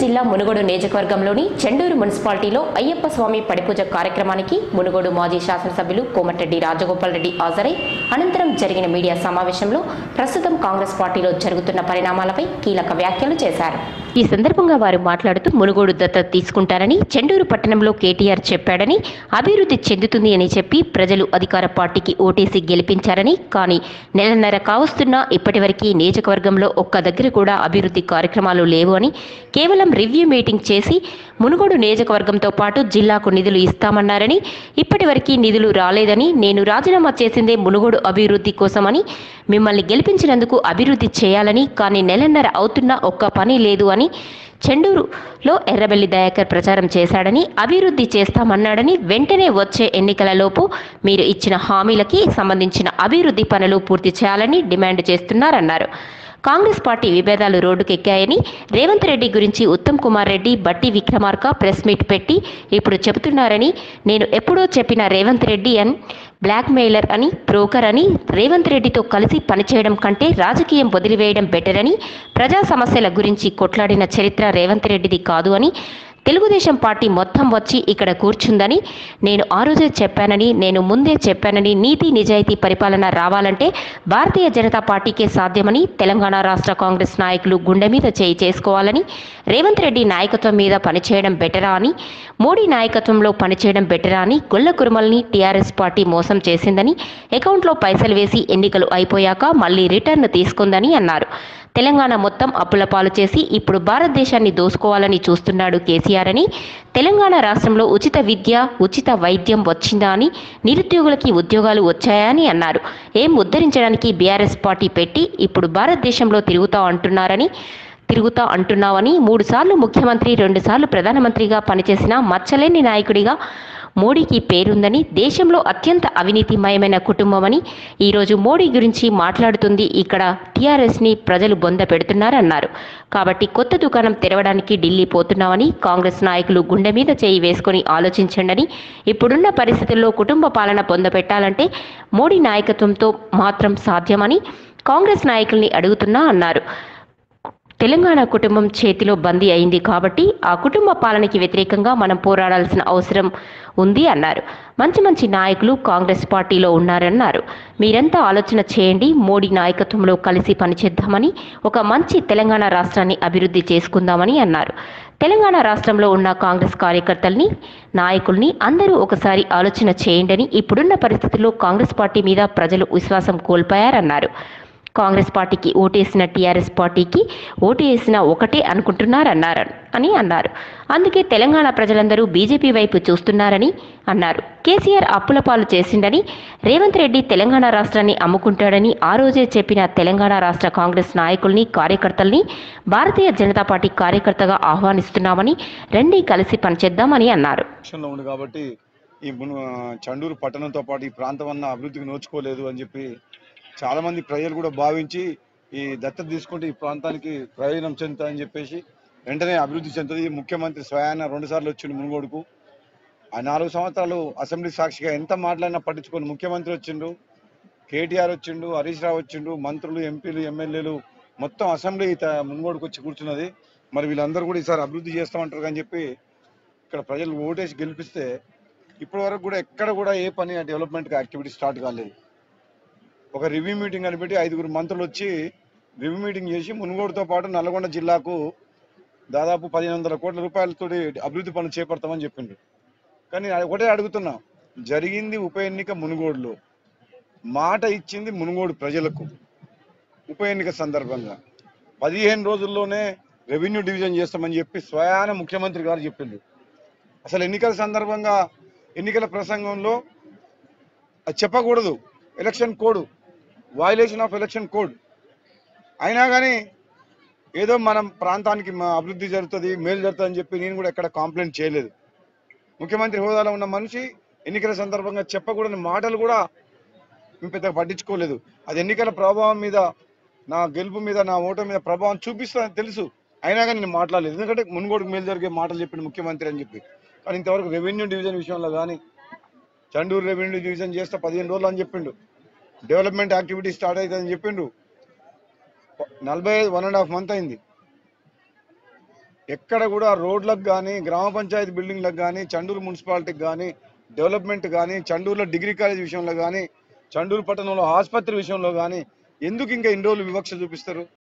జిల్లా మునుగోడు నియోజకవర్గంలోని చెండూరు మున్సిపాలిటీలో అయ్యప్ప స్వామి పడిపూజ కార్యక్రమానికి మునుగోడు మాజీ శాసనసభ్యులు కోమటిరెడ్డి రాజగోపాల్ రెడ్డి హాజరై అనంతరం జరిగిన మీడియా సమావేశంలో ప్రస్తుతం కాంగ్రెస్ పార్టీలో జరుగుతున్న పరిణామాలపై కీలక వ్యాఖ్యలు చేశారు ఈ సందర్భంగా వారు మాట్లాడుతూ మునుగోడు దత్తత తీసుకుంటారని చెండూరు పట్టణంలో కేటీఆర్ చెప్పాడని అభివృద్ధి చెందుతుంది అని చెప్పి ప్రజలు అధికార పార్టీకి ఓటేసి గెలిపించారని కానీ నెలన్నర కావస్తున్నా ఇప్పటివరకు నియోజకవర్గంలో ఒక్క దగ్గర కూడా అభివృద్ధి కార్యక్రమాలు లేవు అని కేవలం రివ్యూ మీటింగ్ చేసి మునుగోడు నియోజకవర్గంతో పాటు జిల్లాకు నిధులు ఇస్తామన్నారని ఇప్పటివరకు నిధులు రాలేదని నేను రాజీనామా చేసిందే మునుగోడు అభివృద్ధి కోసమని మిమ్మల్ని గెలిపించినందుకు అభివృద్ధి చేయాలని కానీ నెలన్నర అవుతున్నా ఒక్క పని లేదు అని చెండూరులో ఎర్రబెల్లి దయాకర్ ప్రచారం చేశాడని అభివృద్ధి చేస్తామన్నాడని వెంటనే వచ్చే ఎన్నికలలోపు మీరు ఇచ్చిన హామీలకి సంబంధించిన అభివృద్ధి పనులు పూర్తి చేయాలని డిమాండ్ చేస్తున్నారన్నారు కాంగ్రెస్ పార్టీ విభేదాలు రోడ్డుకెక్కాయని రేవంత్ రెడ్డి గురించి ఉత్తమ్ కుమార్ రెడ్డి బట్టి విక్రమార్క ప్రెస్ మీట్ పెట్టి ఇప్పుడు చెబుతున్నారని నేను ఎప్పుడో చెప్పిన రేవంత్ రెడ్డి అని బ్లాక్ మెయిలర్ అని బ్రోకర్ అని రేవంత్ రెడ్డితో కలిసి పనిచేయడం కంటే రాజకీయం వదిలివేయడం బెటర్ అని ప్రజా సమస్యల గురించి కొట్లాడిన చరిత్ర రేవంత్ రెడ్డిది కాదు అని తెలుగుదేశం పార్టీ మొత్తం వచ్చి ఇక్కడ కూర్చుందని నేను ఆ రోజే చెప్పానని నేను ముందే చెప్పానని నీతి నిజాయితీ పరిపాలన రావాలంటే భారతీయ జనతా పార్టీకే సాధ్యమని తెలంగాణ రాష్ట్ర కాంగ్రెస్ నాయకులు గుండె మీద చేయి చేసుకోవాలని రేవంత్ రెడ్డి నాయకత్వం మీద పనిచేయడం బెటరా అని మోడీ నాయకత్వంలో పనిచేయడం బెటరా అని గొల్ల కురుమల్ని టీఆర్ఎస్ పార్టీ మోసం చేసిందని అకౌంట్లో పైసలు వేసి ఎన్నికలు అయిపోయాక మళ్ళీ రిటర్న్ తీసుకుందని అన్నారు తెలంగాణ మొత్తం అప్పుల పాలు చేసి ఇప్పుడు భారతదేశాన్ని దోసుకోవాలని చూస్తున్నాడు కేసీఆర్ అని తెలంగాణ రాష్ట్రంలో ఉచిత విద్య ఉచిత వైద్యం వచ్చిందా అని నిరుద్యోగులకి ఉద్యోగాలు వచ్చాయా అని అన్నారు ఏం ఉద్ధరించడానికి బీఆర్ఎస్ పార్టీ పెట్టి ఇప్పుడు భారతదేశంలో తిరుగుతా అంటున్నారని తిరుగుతా అంటున్నావని మూడుసార్లు ముఖ్యమంత్రి రెండుసార్లు ప్రధానమంత్రిగా పనిచేసిన మచ్చలేని నాయకుడిగా మోడీకి పేరుందని దేశంలో అత్యంత అవినీతిమయమైన కుటుంబమని ఈరోజు మోడీ గురించి మాట్లాడుతుంది ఇక్కడ టీఆర్ఎస్ని ప్రజలు బొంద పెడుతున్నారన్నారు కాబట్టి కొత్త దుకాణం తెరవడానికి ఢిల్లీ పోతున్నామని కాంగ్రెస్ నాయకులు గుండె మీద చేయి వేసుకొని ఆలోచించండి ఇప్పుడున్న పరిస్థితుల్లో కుటుంబ పాలన పొందపెట్టాలంటే మోడీ నాయకత్వంతో మాత్రం సాధ్యమని కాంగ్రెస్ నాయకుల్ని అడుగుతున్నా అన్నారు తెలంగాణ కుటుంబం చేతిలో బందీ అయింది కాబట్టి ఆ కుటుంబ పాలనకి వ్యతిరేకంగా మనం పోరాడాల్సిన అవసరం ఉంది అన్నారు మంచి మంచి నాయకులు కాంగ్రెస్ పార్టీలో ఉన్నారన్నారు మీరంతా ఆలోచన చేయండి మోడీ నాయకత్వంలో కలిసి పనిచేద్దామని ఒక మంచి తెలంగాణ రాష్ట్రాన్ని అభివృద్ధి చేసుకుందామని అన్నారు తెలంగాణ రాష్ట్రంలో ఉన్న కాంగ్రెస్ కార్యకర్తల్ని నాయకుల్ని అందరూ ఒకసారి ఆలోచన చేయండి ఇప్పుడున్న పరిస్థితుల్లో కాంగ్రెస్ పార్టీ మీద ప్రజలు విశ్వాసం కోల్పోయారన్నారు కాంగ్రెస్ పార్టీకి ఓటేసిన టీఆర్ఎస్ పార్టీకి ఓటు వేసిన ఒకటే అనుకుంటున్నారన్నారు అని అన్నారు అందుకే తెలంగాణ ప్రజలందరూ బీజేపీ వైపు చూస్తున్నారని అన్నారు కేసీఆర్ అప్పుల పాలు చేసిండని రేవంత్ రెడ్డి తెలంగాణ రాష్ట్రాన్ని అమ్ముకుంటాడని ఆ రోజే చెప్పిన తెలంగాణ రాష్ట్ర కాంగ్రెస్ నాయకుల్ని కార్యకర్తల్ని భారతీయ జనతా పార్టీ కార్యకర్తగా ఆహ్వానిస్తున్నామని రండి కలిసి పనిచేద్దామని అన్నారు లో ఉంది కాబట్టి ఈ మును చండూరు పట్టణంతో పాటు ఈ ప్రాంతం అన్న అభివృద్ధికి నోచుకోలేదు అని చెప్పి చాలా మంది ప్రజలు కూడా భావించి ఈ దత్తత తీసుకుంటే ఈ ప్రాంతానికి ప్రయోజనం చెందుతుందని చెప్పేసి వెంటనే అభివృద్ధి చెందుతుంది ముఖ్యమంత్రి స్వయాన రెండు సార్లు వచ్చిండు మునుగోడుకు ఆ నాలుగు సంవత్సరాలు అసెంబ్లీ సాక్షిగా ఎంత మాట్లాడినా పట్టించుకొని ముఖ్యమంత్రి వచ్చిండు కేటీఆర్ వచ్చిండు హరీష్ రావు వచ్చిండు మంత్రులు ఎంపీలు ఎమ్మెల్యేలు మొత్తం అసెంబ్లీ త- మునుగోడుకు వచ్చి కూర్చున్నది మరి వీళ్ళందరూ కూడా ఈసారి అభివృద్ధి చేస్తామంటారు అని చెప్పి ఇక్కడ ప్రజలు ఓటేసి గెలిపిస్తే ఇప్పటి వరకు కూడా ఎక్కడ కూడా ఏ పని డెవలప్మెంట్ యాక్టివిటీ స్టార్ట్ కాలేదు ఒక రివ్యూ మీటింగ్ అని పెట్టి ఐదుగురు మంత్రులు వచ్చి రివ్యూ మీటింగ్ చేసి మునుగోడుతో పాటు నల్గొండ జిల్లాకు దాదాపు పదిహేను వందల కోట్ల రూపాయలతో అభివృద్ధి పనులు చేపడతామని చెప్పిండ్రు కానీ అది ఒకటే అడుగుతున్నా జరిగింది ఉప ఎన్నిక మునుగోడులో మాట ఇచ్చింది మునుగోడు ప్రజలకు ఉప ఎన్నిక సందర్భంగా పదిహేను రోజుల్లోనే రెవెన్యూ డివిజన్ చేస్తామని చెప్పి స్వయాన ముఖ్యమంత్రి గారు చెప్పిండ్రు అసలు ఎన్నికల సందర్భంగా ఎన్నికల ప్రసంగంలో అది చెప్పకూడదు election code violation of election code అయినా కానీ ఏదో మనం ప్రాంతానికి మా అభివృద్ధి జరుగుతుంది మేలు జరుగుతుంది అని చెప్పి నేను కూడా ఎక్కడ కాంప్లైంట్ చేయలేదు ముఖ్యమంత్రి హోదాలో ఉన్న మనిషి ఎన్నికల సందర్భంగా చెప్పకూడని మాటలు కూడా మేము పెద్దగా పట్టించుకోలేదు అది ఎన్నికల ప్రభావం మీద నా గెలుపు మీద నా ఓటు మీద ప్రభావం చూపిస్తుందని తెలుసు అయినా కానీ నేను మాట్లాడలేదు ఎందుకంటే మునుగోడుకు మేలు జరిగే మాటలు చెప్పిండు ముఖ్యమంత్రి అని చెప్పి కానీ ఇంతవరకు రెవెన్యూ డివిజన్ విషయంలో కానీ చండూరు రెవెన్యూ డివిజన్ చేస్తే పదిహేను రోజులు అని చెప్పిండు డెవలప్మెంట్ యాక్టివిటీ స్టార్ట్ అవుతుందని చెప్పిండు నలభై వన్ అండ్ హాఫ్ మంత్ అయింది ఎక్కడ కూడా రోడ్లకు కానీ గ్రామ పంచాయతీ బిల్డింగ్లకు కానీ చండూరు మున్సిపాలిటీకి కానీ డెవలప్మెంట్ కానీ చండూరులో డిగ్రీ కాలేజ్ విషయంలో కానీ చండూరు పట్టణంలో ఆసుపత్రి విషయంలో కానీ ఎందుకు ఇంకా ఇన్ని రోజులు వివక్ష చూపిస్తారు